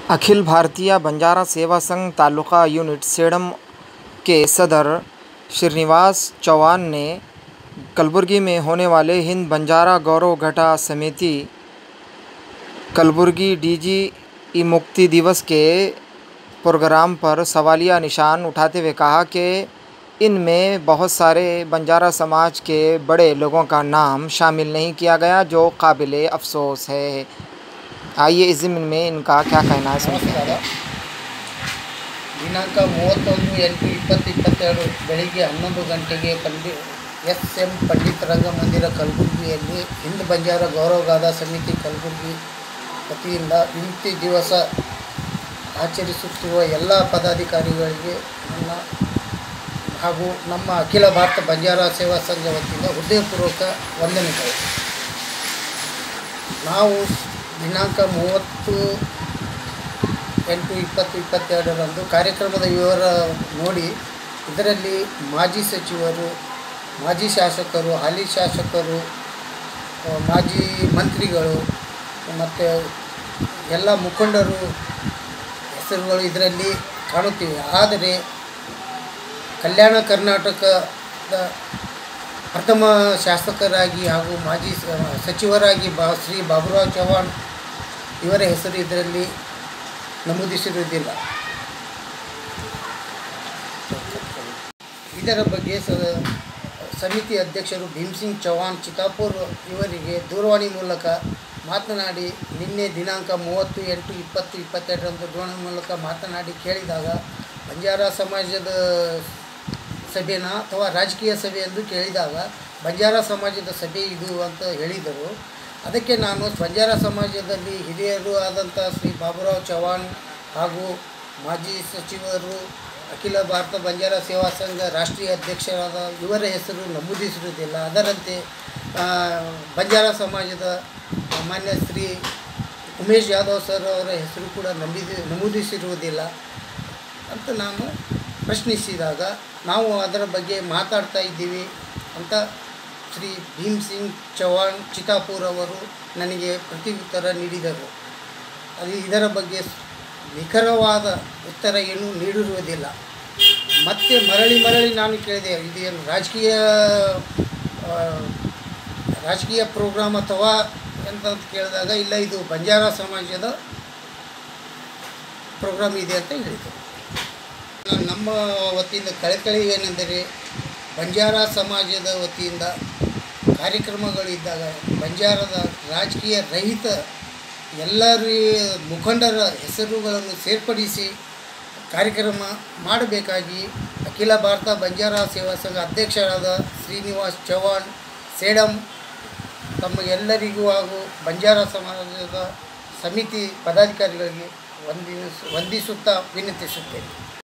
अखिल भारतीय बंजारा सेवा संघ तालुका यूनिट सेडम के सदर श्रीनिवास चौहान ने कलबुर्गी में होने वाले हिंद बंजारा गौरव घटा समिति कलबुर्गी डीजी ई मुक्ति दिवस के प्रोग्राम पर सवालिया निशान उठाते हुए कहा कि इनमें बहुत सारे बंजारा समाज के बड़े लोगों का नाम शामिल नहीं किया गया जो काबिल अफसोस है आइए इस ज़मीन में इनका क्या कहना है सुनते हैं ನಮಸ್ಕಾರ ದಿನಾಂಕ ಮೂವತ್ತೊಂದು ಎಂಟು ಇಪ್ಪತ್ತು ಇಪ್ಪತ್ತೆರಡು ಬೆಳಿಗ್ಗೆ ಹನ್ನೊಂದು ಗಂಟೆಗೆ ಪಂಡಿ ಎಸ್ ಎಂ ಪಂಡಿತ್ ರಂಗಮಂದಿರ ಕಲಬುರಗಿಯಲ್ಲಿ ಹಿಂದ್ ಬಂಜಾರ ಗೌರವಗಾದ ಸಮಿತಿ ಕಲಬುರಗಿ ವತಿಯಿಂದ ವಿಮುಕ್ತಿ ದಿವಸ ಆಚರಿಸುತ್ತಿರುವ ಎಲ್ಲ ಪದಾಧಿಕಾರಿಗಳಿಗೆ ನನ್ನ ಹಾಗೂ ನಮ್ಮ ಅಖಿಲ ಭಾರತ ಬಂಜಾರ ಸೇವಾ ಸಂಘ ವತಿಯಿಂದ ಹೃದಯಪೂರ್ವಕ ವಂದನೆಗಳು ನಾವು ದಿನಾಂಕ ಮೂವತ್ತು ಎಂಟು ಇಪ್ಪತ್ತು ಇಪ್ಪತ್ತೆರಡರಂದು ಕಾರ್ಯಕ್ರಮದ ವಿವರ ನೋಡಿ ಇದರಲ್ಲಿ ಮಾಜಿ ಸಚಿವರು ಮಾಜಿ ಶಾಸಕರು ಹಾಲಿ ಶಾಸಕರು ಆ, ಮಾಜಿ ಮಂತ್ರಿಗಳು ಮತ್ತು ಎಲ್ಲ ಮುಖಂಡರು ಹೆಸರುಗಳು ಇದರಲ್ಲಿ ಕಾಣುತ್ತಿವೆ ಆದರೆ ಕಲ್ಯಾಣ ಕರ್ನಾಟಕದ ಪ್ರಥಮ ಶಾಸಕರಾಗಿ ಹಾಗೂ ಮಾಜಿ ಸ- ಸಚಿವರಾಗಿ ಬಾ ಶ್ರೀ ಬಾಬುರಾವ್ ಚೌಹಾಣ್ ಇವರ ಹೆಸರು ಇದರಲ್ಲಿ ನಮೂದಿಸಿರುವುದಿಲ್ಲ ಇದರ ಬಗ್ಗೆ ಸ ಸಮಿತಿ ಅಧ್ಯಕ್ಷರು ಭೀಮ್ಸಿಂಗ್ ಚೌಹಾಣ್ ಚಿತಾಪುರ್ ಇವರಿಗೆ ದೂರವಾಣಿ ಮೂಲಕ ಮಾತನಾಡಿ ನಿನ್ನೆ ದಿನಾಂಕ ಮೂವತ್ತು ಎಂಟು ಇಪ್ಪತ್ತು ಇಪ್ಪತ್ತೆರಡರಂದು ದೂರವಾಣಿ ಮೂಲಕ ಮಾತನಾಡಿ ಕೇಳಿದಾಗ ಬಂಜಾರ ಸಮಾಜದ ಸಭೆನ ಅಥವಾ ರಾಜಕೀಯ ಸಭೆ ಎಂದು ಕೇಳಿದಾಗ ಬಂಜಾರ ಸಮಾಜದ ಸಭೆ ಇದು ಅಂತ ಹೇಳಿದರು ಅದಕ್ಕೆ ನಾನು ಬಂಜಾರ ಸಮಾಜದಲ್ಲಿ ಹಿರಿಯರು ಆದಂಥ ಶ್ರೀ ಬಾಬುರಾವ್ ಚೌಹಾಣ್ ಹಾಗೂ ಮಾಜಿ ಸಚಿವರು ಅಖಿಲ ಭಾರತ ಬಂಜಾರ ಸೇವಾ ಸಂಘ ರಾಷ್ಟ್ರೀಯ ಅಧ್ಯಕ್ಷರಾದ ಇವರ ಹೆಸರು ನಮೂದಿಸಿರುವುದಿಲ್ಲ ಅದರಂತೆ ಆ, ಬಂಜಾರ ಸಮಾಜದ ಮಾನ್ಯ ಶ್ರೀ ಉಮೇಶ್ ಯಾದವ್ ಸರ್ ಅವರ ಹೆಸರು ಕೂಡ ನಮೂದಿ ನಮೂದಿಸಿರುವುದಿಲ್ಲ ಅಂತ ನಾನು ಪ್ರಶ್ನಿಸಿದಾಗ ನಾವು ಅದರ ಬಗ್ಗೆ ಮಾತಾಡ್ತಾ ಇದ್ದೀವಿ ಅಂತ ಶ್ರೀ ಭೀಮ್ ಸಿಂಗ್ ಚೌಹಾಣ್ ಚಿತಾಪುರ್ ಅವರು ನನಗೆ ಪ್ರತ್ಯುತ್ತರ ನೀಡಿದರು ಅದು ಇದರ ಬಗ್ಗೆ ನಿಖರವಾದ ಉತ್ತರ ಏನೂ ನೀಡಿರುವುದಿಲ್ಲ ಮತ್ತೆ ಮರಳಿ ಮರಳಿ ನಾನು ಕೇಳಿದೆ ಇದೇನು ರಾಜಕೀಯ ಆ, ರಾಜಕೀಯ ಪ್ರೋಗ್ರಾಮ್ ಅಥವಾ ಎಂತ ಅಂತ ಕೇಳಿದಾಗ ಇಲ್ಲ ಇದು ಬಂಜಾರ ಸಮಾಜದ ಪ್ರೋಗ್ರಾಮ್ ಇದೆ ಅಂತ ಹೇಳಿದರು ನಾನು ನಮ್ಮ ವತಿಯಿಂದ ಕಳಕಳಿ ಏನೆಂದರೆ ಬಂಜಾರ ಸಮಾಜದ ವತಿಯಿಂದ ಕಾರ್ಯಕ್ರಮಗಳಿದ್ದಾಗ ಬಂಜಾರದ ರಾಜಕೀಯ ರಹಿತ ಎಲ್ಲರ ಮುಖಂಡರ ಹೆಸರುಗಳನ್ನು ಸೇರ್ಪಡಿಸಿ ಕಾರ್ಯಕ್ರಮ ಮಾಡಬೇಕಾಗಿ ಅಖಿಲ ಭಾರತ ಬಂಜಾರ ಸೇವಾ ಸಂಘ ಅಧ್ಯಕ್ಷರಾದ ಶ್ರೀನಿವಾಸ್ ಚೌಹಾಣ್ ಸೇಡಂ ತಮಗೆಲ್ಲರಿಗೂ ಹಾಗೂ ಬಂಜಾರ ಸಮಾಜದ ಸಮಿತಿ ಪದಾಧಿಕಾರಿಗಳಿಗೆ ವಂದಿಸ ವಂದಿಸುತ್ತಾ ವಿನಂತಿಸುತ್ತೇನೆ